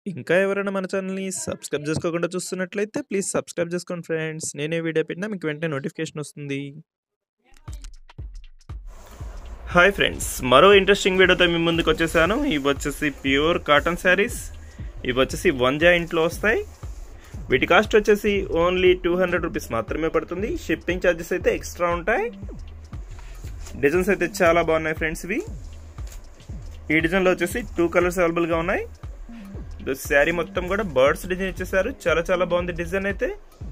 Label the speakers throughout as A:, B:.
A: ఇంకా ఎవరైనా మన ఛానల్‌ని సబ్స్క్రైబ్ జేసుకోకుండా చూస్తున్నట్లయితే ప్లీజ్ సబ్స్క్రైబ్ జేసుకోండి ఫ్రెండ్స్. నేనే వీడియో పెట్టినా మీకు వెంటనే నోటిఫికేషన్ వస్తుంది. Hi friends! మరో ఇంట్రెస్టింగ్ వీడియోతో మీ ముందుకొచ్చేసాను. ఇవొచ్చేసి ప్యూర్ కాటన్ శారీస్. ఇవొచ్చేసి వన్ జాయింట్‌లో వస్తాయి. వీటి కాస్ట్ వచ్చేసి ఓన్లీ టూ హండ్రెడ్ రూపీస్ మాత్రమే పడుతుంది. షిప్పింగ్ ఛార్జెస్ అయితే ఎక్స్ట్రా ఉంటాయి. డిజైన్స్ అయితే చాలా బాగున్నాయి ఫ్రెండ్స్ ఇవి. ఈ డిజైన్లో వచ్చేసి టూ కలర్స్ అవైలబుల్గా ఉన్నాయి. శారీ మొత్తం కూడా బర్డ్స్ డిజైన్ ఇచ్చేసారు చాలా చాలా బాగుంది డిజైన్ అయితే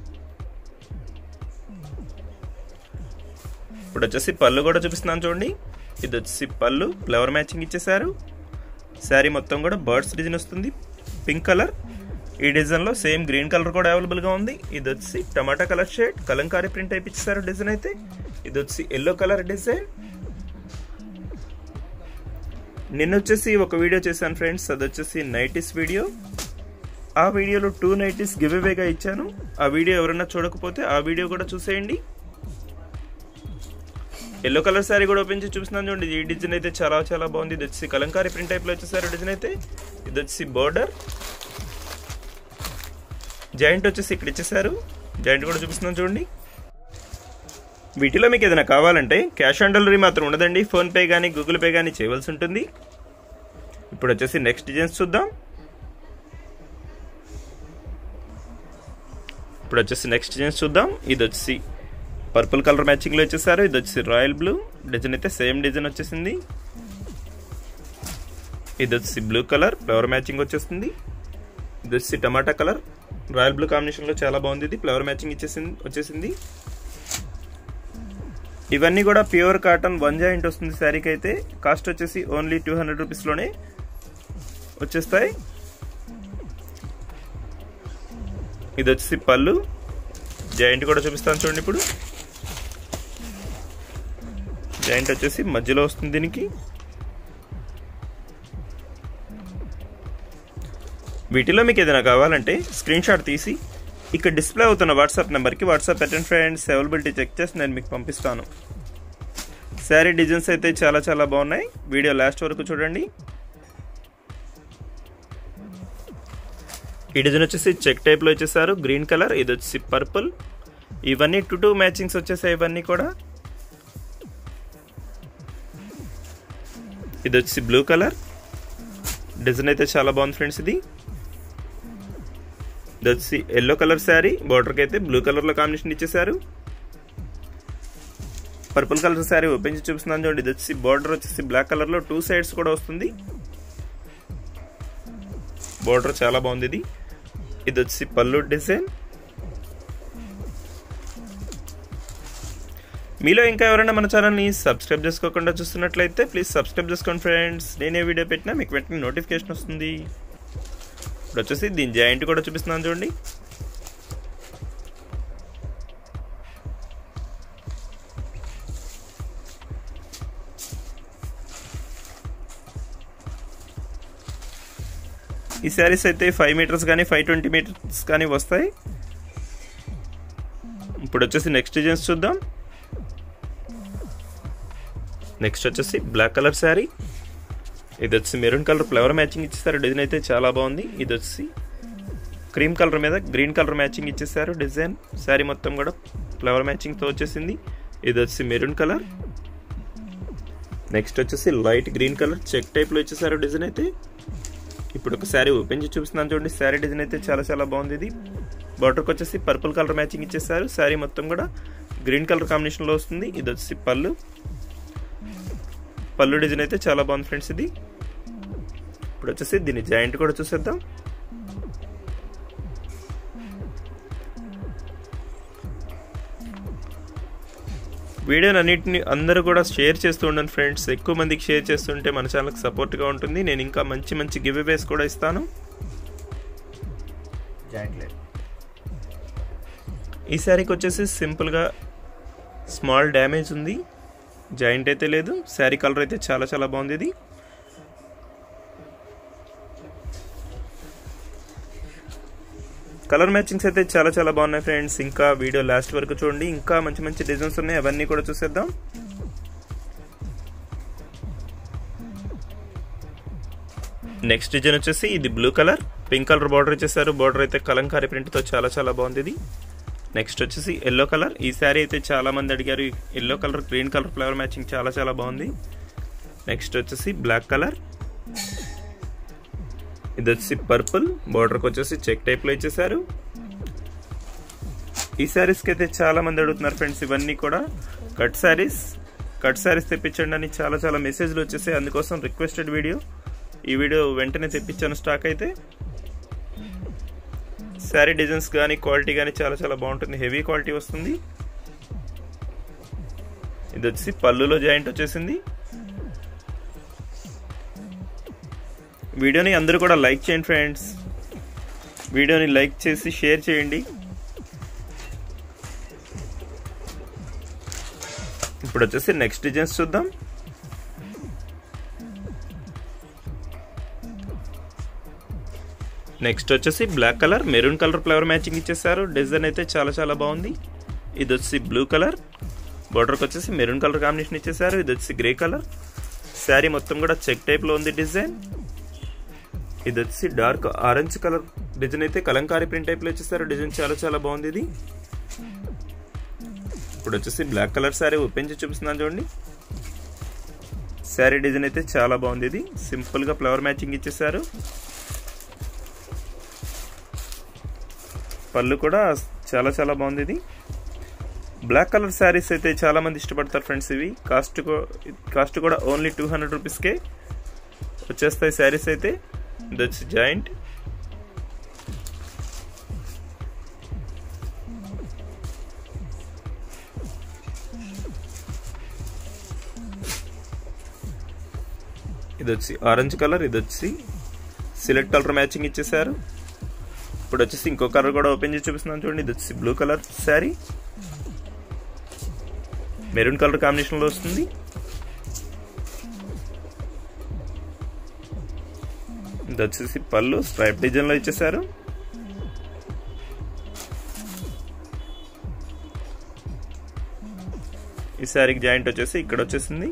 A: ఇప్పుడు వచ్చేసి పళ్ళు కూడా చూపిస్తున్నాను చూడండి ఇది వచ్చేసి పళ్ళు ఫ్లవర్ మ్యాచింగ్ ఇచ్చేసారు శారీ మొత్తం కూడా బర్డ్స్ డిజైన్ వస్తుంది పింక్ కలర్ ఈ డిజైన్లో సేమ్ గ్రీన్ కలర్ కూడా అవైలబుల్గా ఉంది ఇది వచ్చి tomato colour shade Kalamkari print type ఇచ్చేసారు డిజైన్ అయితే ఇది వచ్చి ఎల్లో కలర్ డిజైన్ నిన్న వచ్చేసి ఒక వీడియో చేశాను ఫ్రెండ్స్ అది వచ్చేసి నైటీస్ వీడియో ఆ వీడియోలో టూ నైటీస్ గివ్ అవేగా ఇచ్చాను ఆ వీడియో ఎవరైనా చూడకపోతే ఆ వీడియో కూడా చూసేయండి ఎల్లో కలర్ శారీ కూడా ఓపెన్ చేసి చూపిస్తున్నాను చూడండి ఈ డిజైన్ అయితే చాలా చాలా బాగుంది ఇది వచ్చి కలంకారీ ప్రింట్ టైప్లో వచ్చేసారు డిజైన్ అయితే ఇది వచ్చి బోర్డర్ జాయింట్ వచ్చేసి ఇక్కడ ఇచ్చేసారు జాయింట్ కూడా చూపిస్తున్నాను చూడండి వీటిలో మీకు ఏదైనా కావాలంటే క్యాష్ ఆన్ డెలివరీ మాత్రం ఉండదండి ఫోన్పే కానీ గూగుల్ పే కానీ చేయవలసి ఉంటుంది ఇప్పుడు వచ్చేసి నెక్స్ట్ డిజైన్స్ చూద్దాం ఇప్పుడు వచ్చేసి నెక్స్ట్ డిజైన్స్ చూద్దాం ఇది వచ్చేసి పర్పుల్ కలర్ మ్యాచింగ్లో వచ్చేసారు ఇది వచ్చేసి రాయల్ బ్లూ డిజైన్ అయితే సేమ్ డిజైన్ వచ్చేసింది ఇది వచ్చేసి బ్లూ కలర్ ఫ్లవర్ మ్యాచింగ్ వచ్చేస్తుంది ఇది వచ్చేసి టమాటా కలర్ రాయల్ బ్లూ కాంబినేషన్లో చాలా బాగుంది ఇది ఫ్లవర్ మ్యాచింగ్ ఇచ్చేసింది వచ్చేసింది ఇవన్నీ కూడా ప్యూర్ కాటన్ వన్ జాయింట్ వస్తుంది శారీకి అయితే కాస్ట్ వచ్చేసి ఓన్లీ టూ హండ్రెడ్ రూపీస్లోనే వచ్చేస్తాయి ఇది వచ్చేసి పళ్ళు జాయింట్ కూడా చూపిస్తాను చూడండి ఇప్పుడు జాయింట్ వచ్చేసి మధ్యలో వస్తుంది దీనికి వీటిలో మీకు ఏదైనా కావాలంటే స్క్రీన్ షాట్ తీసి ఇక్కడ డిస్ప్లే అవుతున్న వాట్సాప్ నెంబర్కి వాట్సాప్ పెట్టండి ఫ్రెండ్స్ అవైలబిలిటీ చెక్ చేసి నేను మీకు పంపిస్తాను శారీ డిజైన్స్ అయితే చాలా చాలా బాగున్నాయి వీడియో లాస్ట్ వరకు చూడండి ఈ డిజైన్ వచ్చేసి చెక్ టైప్లో వచ్చేసారు గ్రీన్ కలర్ ఇది వచ్చేసి పర్పుల్ ఇవన్నీ టూ టూ మ్యాచింగ్స్ వచ్చేసాయి ఇవన్నీ కూడా ఇది వచ్చేసి బ్లూ కలర్ డిజైన్ అయితే చాలా బాగుంది ఫ్రెండ్స్ ఇది ఇది వచ్చి ఎల్లో కలర్ శారీ బార్డర్కి అయితే బ్లూ కలర్లో కాంబినేషన్ ఇచ్చేసారు పర్పుల్ కలర్ శారీ ఓపెన్ చేసి చూపిస్తున్నాను చూడండి ఇది వచ్చి బార్డర్ వచ్చేసి బ్లాక్ కలర్లో టూ సైడ్స్ కూడా వస్తుంది బార్డర్ చాలా బాగుంది ఇది ఇది వచ్చి పళ్ళు డిజైన్ మీలో ఇంకా ఎవరైనా మన ఛానల్ని సబ్స్క్రైబ్ చేసుకోకుండా చూస్తున్నట్లయితే ప్లీజ్ సబ్స్క్రైబ్ చేసుకోండి ఫ్రెండ్స్ నేనే వీడియో పెట్టినా మీకు వెంటనే నోటిఫికేషన్ వస్తుంది ఇప్పుడు వచ్చేసి దీని జాయింట్ కూడా చూపిస్తున్నాను చూడండి ఈ శారీస్ అయితే ఫైవ్ మీటర్స్ కానీ ఫైవ్ ట్వంటీ మీటర్స్ కానీ వస్తాయి ఇప్పుడు వచ్చేసి నెక్స్ట్ డిజైన్స్ చూద్దాం నెక్స్ట్ వచ్చేసి బ్లాక్ కలర్ శారీ ఇది వచ్చి మెరూన్ కలర్ ఫ్లవర్ మ్యాచింగ్ ఇచ్చేసారు డిజైన్ అయితే చాలా బాగుంది ఇది వచ్చి క్రీమ్ కలర్ మీద గ్రీన్ కలర్ మ్యాచింగ్ ఇచ్చేసారు డిజైన్ శారీ మొత్తం కూడా ఫ్లవర్ మ్యాచింగ్తో వచ్చేసింది ఇది వచ్చి మెరూన్ కలర్ నెక్స్ట్ వచ్చేసి లైట్ గ్రీన్ కలర్ చెక్ టైప్లో ఇచ్చేసారు డిజైన్ అయితే ఇప్పుడు ఒక శారీ ఓపెన్ చేసి చూపిస్తున్నాను చూడండి శారీ డిజైన్ అయితే చాలా చాలా బాగుంది ఇది బార్డర్కి వచ్చేసి పర్పుల్ కలర్ మ్యాచింగ్ ఇచ్చేసారు శారీ మొత్తం కూడా గ్రీన్ కలర్ కాంబినేషన్లో వస్తుంది ఇది వచ్చేసి పళ్ళు పళ్ళు డిజైన్ అయితే చాలా బాగుంది ఫ్రెండ్స్ ఇది ఇప్పుడు వచ్చేసి దీని జాయింట్ కూడా చూసేద్దాం వీడియోని అన్నింటిని అందరూ కూడా షేర్ చేస్తూ ఉండండి ఫ్రెండ్స్ ఎక్కువ మందికి షేర్ చేస్తుంటే మన ఛానల్కి సపోర్ట్గా ఉంటుంది నేను ఇంకా మంచి మంచి గివ్ అవేస్ కూడా ఇస్తాను ఈ శారీకి వచ్చేసి సింపుల్గా స్మాల్ డ్యామేజ్ ఉంది జాయింట్ అయితే లేదు శారీ కలర్ అయితే చాలా చాలా బాగుంది ఇది కలర్ మ్యాచింగ్స్ అయితే చాలా చాలా బాగున్నాయి ఫ్రెండ్స్ ఇంకా వీడియో లాస్ట్ వరకు చూడండి ఇంకా మంచి మంచి డిజైన్స్ ఉన్నాయి అవన్నీ కూడా చూసేద్దాం నెక్స్ట్ డిజైన్ వచ్చేసి ఇది blue colour pink colour border ఇచ్చేసారు బార్డర్ అయితే కలంకారీ ప్రింట్తో చాలా చాలా బాగుంది ఇది నెక్స్ట్ వచ్చేసి ఎల్లో కలర్ ఈ శారీ అయితే చాలా మంది అడిగారు yellow colour green colour flower matching చాలా చాలా బాగుంది నెక్స్ట్ వచ్చేసి బ్లాక్ కలర్ ఇది వచ్చి పర్పుల్ బార్డర్కి వచ్చేసి చెక్ టైప్లో ఇచ్చేసారు ఈ శారీస్కి అయితే చాలా మంది అడుగుతున్నారు ఫ్రెండ్స్ ఇవన్నీ కూడా కట్ శారీస్ కట్ శారీస్ తెప్పించండి అని చాలా చాలా మెసేజ్లు వచ్చేసాయి అందుకోసం రిక్వెస్టెడ్ వీడియో ఈ వీడియో వెంటనే తెప్పించాను స్టాక్ అయితే శారీ డిజైన్స్ కానీ క్వాలిటీ కానీ చాలా చాలా బాగుంటుంది హెవీ క్వాలిటీ వస్తుంది ఇది వచ్చి పళ్ళులో జాయింట్ వచ్చేసింది వీడియోని అందరూ కూడా లైక్ చేయండి ఫ్రెండ్స్ వీడియోని లైక్ చేసి షేర్ చేయండి ఇప్పుడు వచ్చేసి నెక్స్ట్ డిజైన్స్ చూద్దాం నెక్స్ట్ వచ్చేసి black colour maroon colour flower matching ఇచ్చేసారు డిజైన్ అయితే చాలా చాలా బాగుంది ఇది వచ్చి బ్లూ కలర్ బార్డర్కి వచ్చేసి మెరూన్ కలర్ కాంబినేషన్ ఇచ్చేసారు ఇది వచ్చి గ్రే కలర్ శారీ మొత్తం కూడా చెక్ టైప్లో ఉంది డిజైన్ ఇది వచ్చి డార్క్ ఆరెంజ్ కలర్ డిజైన్ అయితే కలంకారీ ప్రింట్ టైప్లో ఇచ్చేసారు డిజైన్ చాలా చాలా బాగుంది ఇది ఇప్పుడు వచ్చేసి బ్లాక్ కలర్ శారీ ఓపెన్ చేసి చూపిస్తున్నాను చూడండి శారీ డిజైన్ అయితే చాలా బాగుంది ఇది సింపుల్గా ఫ్లవర్ మ్యాచింగ్ ఇచ్చేసారు పళ్ళు కూడా చాలా చాలా బాగుంది ఇది బ్లాక్ కలర్ శారీస్ అయితే చాలా మంది ఇష్టపడతారు ఫ్రెండ్స్ ఇవి కాస్ట్ కాస్ట్ కూడా ఓన్లీ టూ హండ్రెడ్ రూపీస్కే వచ్చేస్తాయి శారీస్ అయితే ఇది వచ్చి జాయింట్ ఇది వచ్చి ఆరెంజ్ కలర్ ఇది వచ్చి సిలెక్ట్ కలర్ మ్యాచింగ్ ఇచ్చేసారు ఇప్పుడు వచ్చేసి ఇంకో కలర్ కూడా ఓపెన్ చేసి చూపిస్తున్నాను చూడండి ఇది వచ్చి blue colour sari maroon colour కాంబినేషన్లో వస్తుంది ఇది వచ్చేసి పళ్ళు స్ట్రైప్ డిజైన్లో ఇచ్చేసారు ఈ శారీకి జాయింట్ వచ్చేసి ఇక్కడ వచ్చేసింది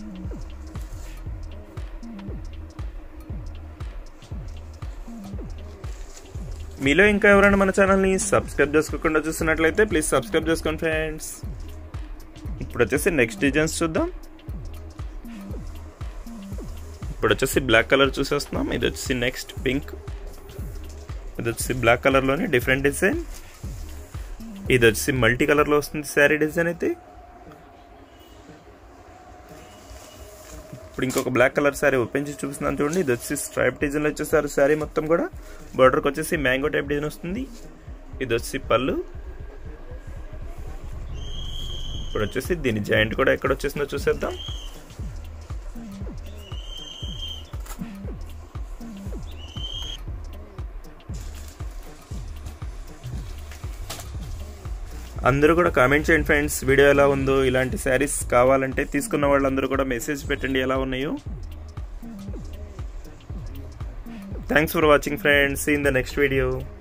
A: మీలో ఇంకా ఎవరైనా మన ఛానల్ని సబ్స్క్రైబ్ చేసుకోకుండా చూస్తున్నట్లయితే ప్లీజ్ సబ్స్క్రైబ్ చేసుకోండి ఫ్రెండ్స్ ఇప్పుడు వచ్చేసి నెక్స్ట్ డిజైన్స్ చూద్దాం ఇప్పుడు వచ్చేసి బ్లాక్ కలర్ చూసేస్తున్నాం ఇది వచ్చేసి నెక్స్ట్ పింక్ ఇది వచ్చేసి బ్లాక్ కలర్లోనే డిఫరెంట్ డిజైన్ ఇది వచ్చేసి మల్టీ కలర్లో వస్తుంది శారీ డిజైన్ అయితే ఇప్పుడు ఇంకొక బ్లాక్ కలర్ శారీ ఓపెన్ చేసి చూపిస్తున్నాను చూడండి ఇది వచ్చి స్ట్రైప్ డిజైన్లో వచ్చేసారు శారీ మొత్తం కూడా బార్డర్కి వచ్చేసి మ్యాంగో టైప్ డిజైన్ వస్తుంది ఇది వచ్చి పళ్ళు ఇప్పుడు వచ్చేసి దీని జాయింట్ కూడా ఎక్కడ వచ్చేసిందో చూసేద్దాం అందరూ కూడా కామెంట్ చేయండి ఫ్రెండ్స్ వీడియో ఎలా ఉందో ఇలాంటి శారీస్ కావాలంటే తీసుకున్న వాళ్ళందరూ కూడా మెసేజ్ పెట్టండి ఎలా ఉన్నాయో thanks for watching friends in the next video